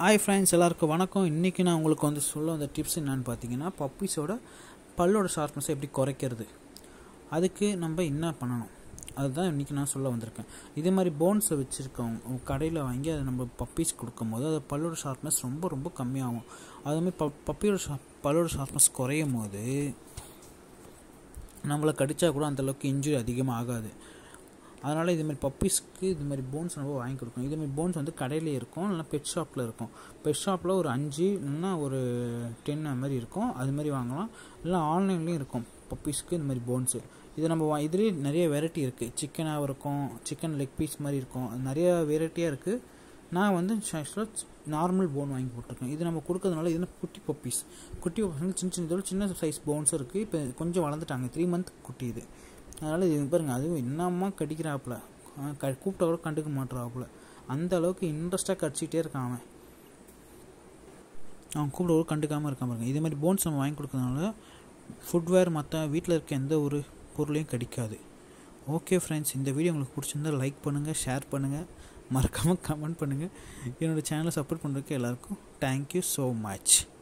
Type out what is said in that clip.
hi friends எல்லாருக்கும் வணக்கம் இன்றைக்கி நான் உங்களுக்கு வந்து சொல்ல வந்த டிப்ஸ் என்னென்னு பார்த்தீங்கன்னா பப்பீஸோட பல்லோட ஷார்ப்னஸை எப்படி குறைக்கிறது அதுக்கு நம்ம என்ன பண்ணணும் அதுதான் இன்றைக்கி நான் சொல்ல வந்திருக்கேன் இதே மாதிரி போன்ஸை வச்சுருக்கவங்க கடையில் வாங்கி அதை நம்ம பப்பீஸ் கொடுக்கும்போது அது பல்லோட ஷார்ப்னஸ் ரொம்ப ரொம்ப கம்மியாகும் அதுமாதிரி ப பப்பியோட ஷா பல்லோட ஷார்ப்னஸ் குறையும் போது நம்மளை கடித்தா கூட அந்தளவுக்கு இன்ஜுரி அதிகமாக ஆகாது அதனால் இதுமாதிரி பப்பீஸ்க்கு இது மாதிரி போன்ஸ் நம்ம வாங்கி கொடுக்கணும் இதுமாதிரி போன்ஸ் வந்து கடையிலே இருக்கும் இல்லைனா பெட் ஷாப்பில் இருக்கும் பெட் ஷாப்பில் ஒரு அஞ்சு இல்லைனா ஒரு டென் அது மாதிரி இருக்கும் அது மாதிரி வாங்கலாம் இல்லை ஆன்லைன்லேயும் இருக்கும் பப்பீஸ்க்கு இந்த மாதிரி போன்ஸு இது நம்ம வா இதுலேயே நிறைய வெரைட்டி இருக்குது சிக்கனாக இருக்கும் சிக்கன் லெக் பீஸ் மாதிரி இருக்கும் நிறைய வெரைட்டியாக இருக்குது நான் வந்து ஆக்சுவலாக நார்மல் போன் வாங்கி போட்டிருக்கேன் இது நம்ம கொடுக்கறதுனால இது குட்டி பப்பீஸ் குட்டி பப்பீஸ் சின்ன சின்ன இதோட சின்ன சைஸ் போன்ஸும் இருக்குது இப்போ கொஞ்சம் வளர்ந்துட்டாங்க த்ரீ மந்த் குட்டி இது அதனால் இது பாருங்கள் அதுவும் என்னம்மா கடிக்கிறாப்புல க கூப்பிட்டா கூட கண்டுக்க மாட்டுறாப்புல அந்த அளவுக்கு இன்ட்ரெஸ்ட்டாக கடிச்சிக்கிட்டே இருக்கான் அவன் அவன் கூப்பிட கூட கண்டுக்காமல் இருக்கான் பாருங்க இதே மாதிரி போன்ஸ் நம்ம வாங்கி கொடுக்கறதுனால ஃபுட்வேர் மற்ற வீட்டில் இருக்க எந்த ஒரு பொருளையும் கடிக்காது ஓகே ஃப்ரெண்ட்ஸ் இந்த வீடியோ உங்களுக்கு பிடிச்சிருந்தா லைக் பண்ணுங்கள் ஷேர் பண்ணுங்கள் மறக்காமல் கமெண்ட் பண்ணுங்கள் என்னோடய சேனலை சப்போர்ட் பண்ணுறதுக்கு எல்லாருக்கும் தேங்க்யூ ஸோ மச்